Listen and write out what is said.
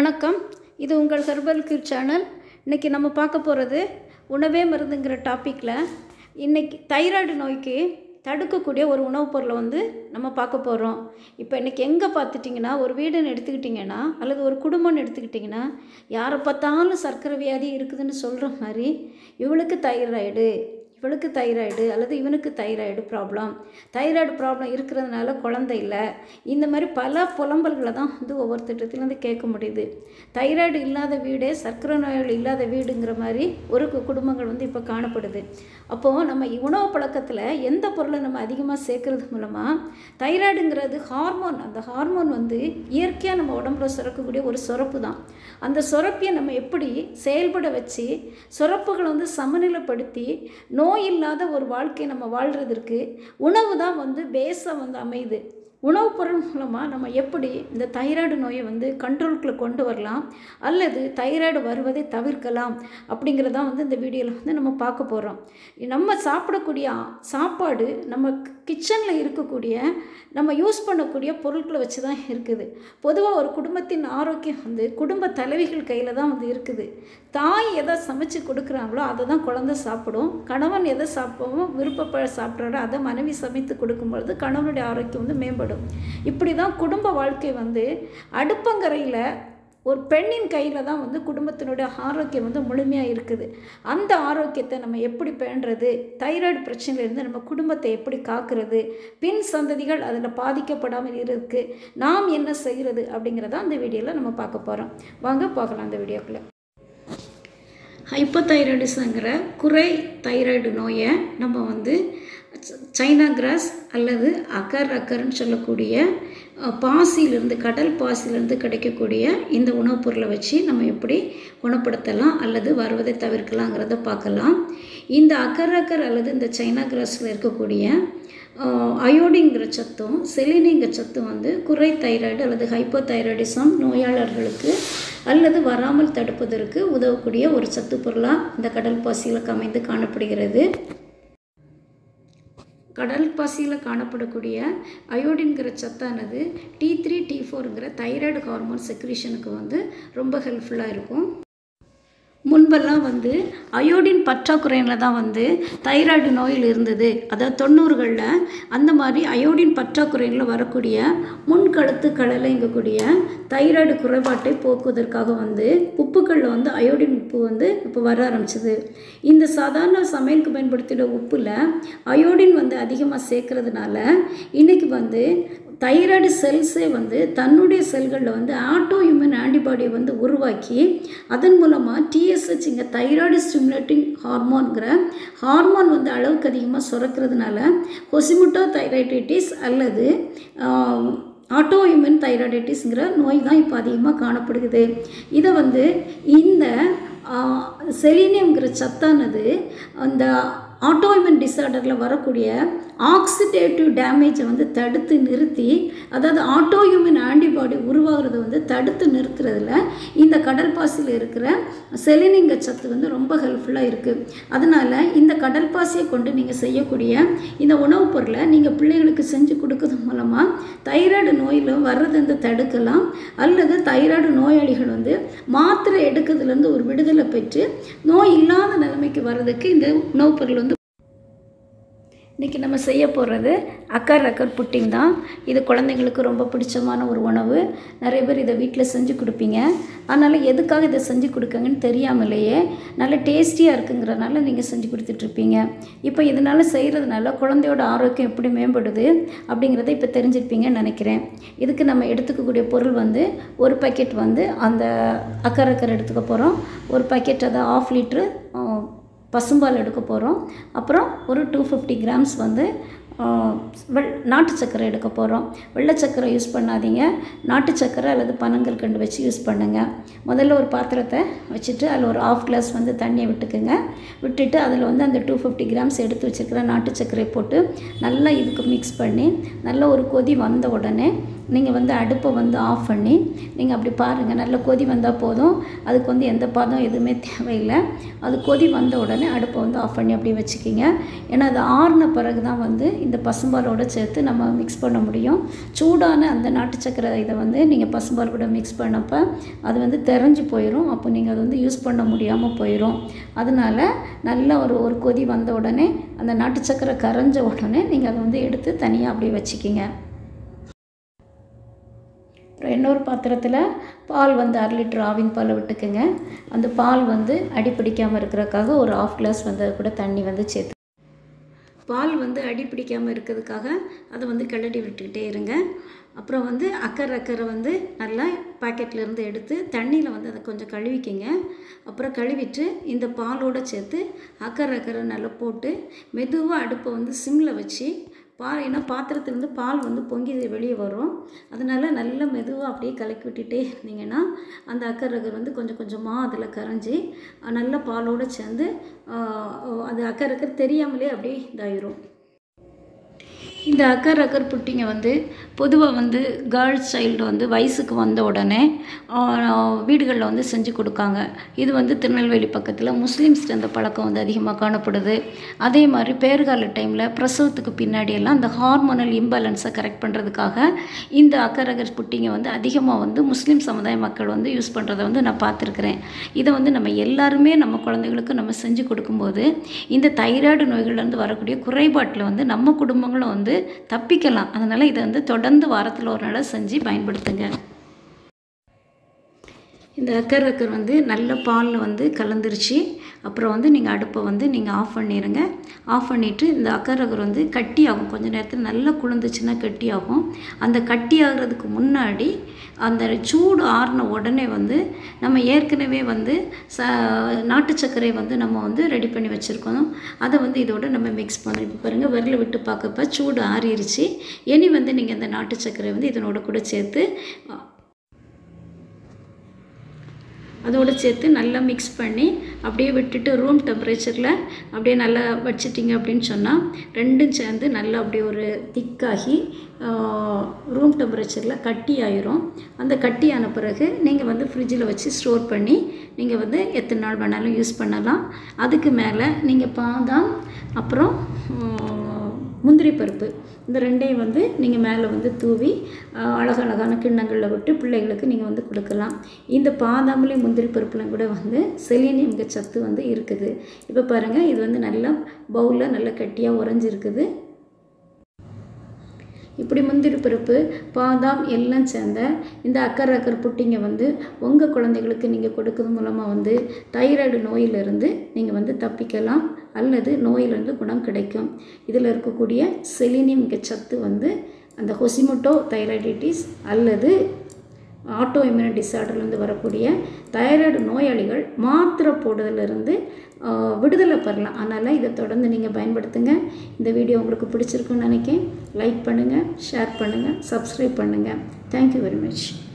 வணக்கம் இது உங்கள் ஹெர்பல் கியூர் சேனல் இன்றைக்கி நம்ம பார்க்க போகிறது உணவே மருந்துங்கிற டாப்பிக்கில் இன்றைக்கி தைராய்டு நோய்க்கு தடுக்கக்கூடிய ஒரு உணவுப் பொருளை வந்து நம்ம பார்க்க போகிறோம் இப்போ இன்றைக்கி எங்கே பார்த்துட்டிங்கன்னா ஒரு வீடுன்னு எடுத்துக்கிட்டிங்கன்னா அல்லது ஒரு குடும்பம்னு எடுத்துக்கிட்டிங்கன்னா யாரை பார்த்தாலும் சர்க்கரை வியாதி இருக்குதுன்னு சொல்கிற மாதிரி இவளுக்கு தைராய்டு இவளுக்கு தைராய்டு அல்லது இவனுக்கு தைராய்டு ப்ராப்ளம் தைராய்டு ப்ராப்ளம் இருக்கிறதுனால குழந்தை இல்லை இந்த மாதிரி பல புலம்பல்களை தான் வந்து ஒவ்வொரு திட்டத்துலேருந்து கேட்க முடியுது தைராய்டு இல்லாத வீடே சர்க்கரை நோய்கள் இல்லாத வீடுங்கிற மாதிரி ஒரு கு- குடும்பங்கள் வந்து இப்போ காணப்படுது அப்போது நம்ம உணவு பழக்கத்தில் எந்த பொருளை நம்ம அதிகமாக சேர்க்கறது மூலமாக தைராய்டுங்கிறது ஹார்மோன் அந்த ஹார்மோன் வந்து இயற்கையாக நம்ம உடம்புல சுரக்கக்கூடிய ஒரு சுரப்பு தான் அந்த சுரப்பியை நம்ம எப்படி செயல்பட வச்சு சுரப்புகளை வந்து சமநிலைப்படுத்தி நோய் இல்லாத ஒரு வாழ்க்கையை நம்ம வாழ்கிறதுக்கு உணவு தான் வந்து பேஸாக வந்து அமையுது உணவுப் பொருள் மூலமாக நம்ம எப்படி இந்த தைராய்டு நோயை வந்து கண்ட்ரோலுக்குள்ளே கொண்டு வரலாம் அல்லது தைராய்டு வருவதை தவிர்க்கலாம் அப்படிங்கிறதான் வந்து இந்த வீடியோவில் வந்து நம்ம பார்க்க போகிறோம் நம்ம சாப்பிடக்கூடிய ஆ- சாப்பாடு நம்ம கிச்சனில் இருக்கக்கூடிய நம்ம யூஸ் பண்ணக்கூடிய பொருட்களை வச்சு தான் இருக்குது பொதுவாக ஒரு குடும்பத்தின் ஆரோக்கியம் வந்து குடும்ப தலைவிகள் கையில் தான் வந்து இருக்குது தாய் எதை சமைச்சு கொடுக்குறாங்களோ அதை தான் குழந்தை சாப்பிடும் கணவன் எதை சாப்பிடவும் விருப்பப்பட சாப்பிட்றாரோ அதை மனைவி சமைத்து கொடுக்கும்பொழுது கணவனுடைய ஆரோக்கியம் வந்து மேம்படும் இப்படி தான் குடும்ப வாழ்க்கை வந்து அடுப்பங்கரையில் ஒரு பெண்ணின் கையில் தான் வந்து குடும்பத்தினுடைய ஆரோக்கியம் வந்து முழுமையாக இருக்குது அந்த ஆரோக்கியத்தை நம்ம எப்படி பேணுறது தைராய்டு பிரச்சனையிலேருந்து நம்ம குடும்பத்தை எப்படி காக்கிறது பின் சந்ததிகள் அதில் பாதிக்கப்படாமல் இருக்கு நாம் என்ன செய்கிறது அப்படிங்கிறத அந்த வீடியோவில் நம்ம பார்க்க போகிறோம் வாங்க பார்க்கலாம் அந்த வீடியோக்குள்ளே ஹைப்போதைராய்டிஸுங்கிற குறை தைராய்டு நோயை நம்ம வந்து ச- சைனா கிராஸ் அல்லது அக்கர் அக்கர்னு சொல்லக்கூடிய அஹ், பாசியிலிருந்து கடல் பாசியிலிருந்து கிடைக்கக்கூடிய இந்த உணவுப் பொருளை வச்சு நம்ம எப்படி குணப்படுத்தலாம் அல்லது வருவதை தவிர்க்கலாங்கிறத பார்க்கலாம் இந்த அக்கர் அக்கர் அல்லது இந்த சைனா கிராஸில் இருக்கக்கூடிய அஹ், அயோடின்கிற சத்தும் செலினிங்கிற சத்தும் வந்து குறை தைராய்டு அல்லது ஹைப்போதைராய்டிசம் நோயாளர்களுக்கு அல்லது வராமல் தடுப்பதற்கு உதவக்கூடிய ஒரு சத்து பொருளாக இந்த கடல் பாசியில் அமைந்து காணப்படுகிறது கடல் பாசியில் காணப்படக்கூடிய அயோடின்கிற சத்தானது டி த்ரீ டி ஃபோருங்கிற தைராய்டு ஹார்மோன் செக்ரீஷனுக்கு வந்து ரொம்ப ஹெல்ப்ஃபுல்லாக இருக்கும் முன்பெல்லாம் வந்து அயோடின் பற்றாக்குறையில் தான் வந்து தைராய்டு நோயில் இருந்தது அதாவது தொண்ணூறுகளில் அந்த மாதிரி அயோடின் பற்றாக்குறையில் வரக்கூடிய முன்கழுத்து கடலைங்கக்கூடிய தைராய்டு குறைபாட்டை போக்குவதற்காக வந்து உப்புக்களில் வந்து அயோடின் உப்பு வந்து இப்போ வர ஆரம்பிச்சது இந்த சாதாரண சமையலுக்கு பயன்படுத்தின உப்பில் அயோடின் வந்து அதிகமாக சேர்க்கறதுனால இன்னைக்கு வந்து தைராய்டு செல்ஸே வந்து தன்னுடைய செல்களில் வந்து ஆட்டோ இம்யூன் ஆன்டிபாடியை வந்து உருவாக்கி அதன் மூலமாக டிஎஸ்ஹெச் இங்கே தைராய்டு ஸ்டிமுலேட்டிங் ஹார்மோன்கிற ஹார்மோன் வந்து அளவுக்கு அதிகமாக சுரக்கிறதுனால ஹொசிமுட்டோ தைராய்டைட்டிஸ் அல்லது ஆட்டோ இம்யூன் தைராய்டைட்டிஸ்ங்கிற நோய் தான் இப்போ அதிகமாக காணப்படுகிறது இதை வந்து இந்த செலினியம்ங்கிற சத்தானது அந்த ஆட்டோஇமன் டிசார்டரில் வரக்கூடிய ஆக்சிடேட்டிவ் டேமேஜை வந்து தடுத்து நிறுத்தி அதாவது ஆட்டோஇம்யூன் ஆன்டிபாடி உருவாகிறத வந்து தடுத்து நிறுத்துறதுல இந்த கடல் பாசியில் இருக்கிற செலினிங்க சத்து வந்து ரொம்ப ஹெல்ப்ஃபுல்லாக இருக்குது அதனால் இந்த கடல் பாசியை கொண்டு நீங்கள் செய்யக்கூடிய இந்த உணவுப் பொருளை நீங்கள் பிள்ளைகளுக்கு செஞ்சு கொடுக்கறது மூலமாக தைராய்டு நோயில் வர்றதை வந்து தடுக்கலாம் அல்லது தைராய்டு நோயாளிகள் வந்து மாத்திரை எடுக்கிறதுலேருந்து ஒரு விடுதலை பெற்று நோய் இல்லாத நிலைமைக்கு வர்றதுக்கு இந்த உணவுப் பொருள் வந்து இன்றைக்கி நம்ம செய்ய போகிறது அக்கர் அக்கர் புட்டிங் தான் இது குழந்தைங்களுக்கு ரொம்ப பிடிச்சமான ஒரு உணவு நிறைய பேர் இதை வீட்டில் செஞ்சு கொடுப்பீங்க அதனால் எதுக்காக இதை செஞ்சு கொடுக்கங்கன்னு தெரியாமலேயே நல்ல டேஸ்டியாக இருக்குங்கிறனால நீங்கள் செஞ்சு கொடுத்துட்ருப்பீங்க இப்போ இதனால் செய்கிறதுனால குழந்தையோட ஆரோக்கியம் எப்படி மேம்படுது அப்படிங்கிறத இப்போ தெரிஞ்சிருப்பீங்கன்னு நினைக்கிறேன் இதுக்கு நம்ம எடுத்துக்கக்கூடிய பொருள் வந்து ஒரு பாக்கெட் வந்து அந்த அக்கர் அக்கர் எடுத்துக்க போகிறோம் ஒரு பாக்கெட் அதை ஆஃப் லிட்ரு பசும்பால் எடுக்க போகிறோம் அப்புறம் ஒரு டூ ஃபிஃப்டி கிராம்ஸ் வந்து ஆ, வெள் நாட்டு சர்க்கரை எடுக்க போகிறோம் வெள்ளை சர்க்கரை யூஸ் பண்ணாதீங்க நாட்டு சர்க்கரை அல்லது பனங்கள் கண்டு வச்சு யூஸ் பண்ணுங்கள் முதல்ல ஒரு பாத்திரத்தை வச்சுட்டு அதில் ஒரு ஆஃப் கிளாஸ் வந்து தண்ணியை விட்டுக்குங்க விட்டுட்டு அதில் வந்து அந்த டூ ஃபிஃப்டி கிராம்ஸ் எடுத்து வச்சுருக்கிற நாட்டு சர்க்கரை போட்டு நல்லா இதுக்கு மிக்ஸ் பண்ணி நல்ல ஒரு கொதி வந்த உடனே நீங்கள் வந்து அடுப்பை வந்து ஆஃப் பண்ணி நீங்கள் அப்படி பாருங்கள் நல்ல கொதி வந்தால் போதும் அதுக்கு வந்து எந்த பதம் எதுவுமே தேவையில்லை அது கொதி வந்த உடனே அடுப்பை வந்து ஆஃப் பண்ணி அப்படியே வச்சுக்கிங்க ஏன்னா அது ஆறின பிறகு தான் வந்து இந்த பசும்பாலோட சேர்த்து நம்ம மிக்ஸ் பண்ண முடியும் சூடான அந்த நாட்டு சக்கரை இதை வந்து நீங்கள் பசும்பால் கூட மிக்ஸ் பண்ணப்போ அது வந்து தெரிஞ்சு போயிடும் அப்போ நீங்கள் அதை வந்து யூஸ் பண்ண முடியாமல் போயிடும் அதனால் நல்ல ஒரு ஒரு கொதி வந்த உடனே அந்த நாட்டு சக்கரை கரைஞ்ச உடனே நீங்கள் அதை வந்து எடுத்து தனியாக அப்படியே வச்சுக்கிங்க அப்புறம் இன்னொரு பாத்திரத்தில் பால் வந்து அரை லிட்டர் ஆவின் பாலை விட்டுக்குங்க அந்த பால் வந்து அடிப்பிடிக்காமல் இருக்கிறதுக்காக ஒரு ஆஃப் கிளாஸ் வந்து அது கூட தண்ணி வந்து சேர்த்து பால் வந்து அடி பிடிக்காமல் இருக்கிறதுக்காக அதை வந்து கிளறி விட்டுக்கிட்டே இருங்க அப்புறம் வந்து அக்கறை அக்கறை வந்து நல்லா பாக்கெட்லேருந்து எடுத்து தண்ணியில் வந்து அதை கொஞ்சம் கழுவிக்கிங்க அப்புறம் கழுவிட்டு இந்த பாலோடு சேர்த்து அக்கறை அக்கறை நல்லா போட்டு மெதுவாக அடுப்பை வந்து சிம்மில் வச்சு பா ஏன்னா பாத்திரத்துலேருந்து பால் வந்து பொங்கி வெளியே வரும் அதனால் நல்ல மெதுவாக அப்படியே கலக்கி விட்டுட்டே இருந்தீங்கன்னா அந்த அக்கறை அக்கர் வந்து கொஞ்சம் கொஞ்சமாக அதில் கரைஞ்சி நல்ல பாலோடு சேர்ந்து அது அக்கறை அக்கர் தெரியாமலே அப்படியே இதாயிரும் இந்த அக்கர் அக்கர் புட்டிங்க வந்து பொதுவாக வந்து கேர்ள்ஸ் சைல்டு வந்து வயசுக்கு வந்த உடனே வீடுகளில் வந்து செஞ்சு கொடுக்காங்க இது வந்து திருநெல்வேலி பக்கத்தில் முஸ்லீம்ஸ்ட்டு அந்த பழக்கம் வந்து அதிகமாக காணப்படுது அதே மாதிரி பேறுகால டைமில் பிரசவத்துக்கு பின்னாடியெல்லாம் அந்த ஹார்மோனல் இம்பேலன்ஸை கரெக்ட் பண்ணுறதுக்காக இந்த அக்கரகர் புட்டிங்க வந்து அதிகமாக வந்து முஸ்லீம் சமுதாய மக்கள் வந்து யூஸ் பண்ணுறதை வந்து நான் பார்த்துருக்குறேன் இதை வந்து நம்ம எல்லாருமே நம்ம குழந்தைகளுக்கு நம்ம செஞ்சு கொடுக்கும்போது இந்த தைராய்டு நோய்கள்லேருந்து வரக்கூடிய குறைபாட்டில் வந்து நம்ம குடும்பங்களும் வந்து தப்பிக்கலாம் அதனால் இதை வந்து தொடர்ந்து வாரத்தில் ஒரு நாள் செஞ்சு பயன்படுத்துங்க இந்த அக்கர் அக்கர் வந்து நல்ல பாலில் வந்து கலந்துருச்சு அப்புறம் வந்து நீங்கள் அடுப்பை வந்து நீங்கள் ஆஃப் பண்ணிடுங்க ஆஃப் பண்ணிவிட்டு இந்த அக்கர் அக்கர் வந்து கட்டி ஆகும் கொஞ்சம் நேரத்தில் நல்லா குளிர்ந்துச்சுன்னா கட்டி ஆகும் அந்த கட்டி ஆகிறதுக்கு முன்னாடி அந்த சூடு ஆறின உடனே வந்து நம்ம ஏற்கனவே வந்து ச நாட்டு சர்க்கரை வந்து நம்ம வந்து ரெடி பண்ணி வச்சுருக்கோம் அதை வந்து இதோட நம்ம மிக்ஸ் பண்ணி இப்போ பாருங்கள் விரல விட்டு பார்க்கப்ப சூடு ஆறிடுச்சு இனி வந்து நீங்கள் இந்த நாட்டு சர்க்கரை வந்து இதனோட கூட சேர்த்து அதோடு சேர்த்து நல்லா மிக்ஸ் பண்ணி அப்படியே விட்டுட்டு ரூம் டெம்பரேச்சரில் அப்படியே நல்லா வச்சிட்டிங்க அப்படின்னு சொன்னால் ரெண்டும் சேர்ந்து நல்லா அப்படியே ஒரு திக்காகி ரூம் டெம்பரேச்சரில் கட்டி ஆயிரும் அந்த கட்டி ஆன பிறகு நீங்கள் வந்து ஃப்ரிட்ஜில் வச்சு ஸ்டோர் பண்ணி நீங்கள் வந்து எத்தனை நாள் வேணாலும் யூஸ் பண்ணலாம் அதுக்கு மேலே நீங்கள் பாதாம் அப்புறம் முந்திரி பருப்பு இந்த ரெண்டையும் வந்து நீங்கள் மேலே வந்து தூவி அழகழகான கிண்ணங்களில் விட்டு பிள்ளைகளுக்கு நீங்கள் வந்து கொடுக்கலாம் இந்த பாதாம்லேயும் முந்திரி பருப்புலையும் கூட வந்து செலினியம்ங்க சத்து வந்து இருக்குது இப்போ பாருங்கள் இது வந்து நல்லா பவுலில் நல்லா கட்டியாக உறைஞ்சிருக்குது இப்படி முந்திரி பருப்பு பாதாம் எல்லாம் சேர்ந்த இந்த அக்கர் அக்கர் புட்டிங்க வந்து உங்கள் குழந்தைகளுக்கு நீங்கள் கொடுக்கறது மூலமாக வந்து தைராய்டு நோயிலிருந்து நீங்கள் வந்து தப்பிக்கலாம் அல்லது நோயிலிருந்து குணம் கிடைக்கும் இதில் இருக்கக்கூடிய செலினியம் சத்து வந்து அந்த ஹொசிமோட்டோ தைராய்டிட்டிஸ் அல்லது ஆட்டோ இம்யூனி டிசார்டர்லேருந்து வரக்கூடிய தைராய்டு நோயாளிகள் மாத்திரை போடுறதுலேருந்து விடுதலை பெறலாம் அதனால் இதை தொடர்ந்து நீங்கள் பயன்படுத்துங்க இந்த வீடியோ உங்களுக்கு பிடிச்சிருக்குன்னு நினைக்கிறேன் லைக் பண்ணுங்கள் ஷேர் பண்ணுங்கள் சப்ஸ்கிரைப் பண்ணுங்கள் தேங்க்யூ வெரி மச்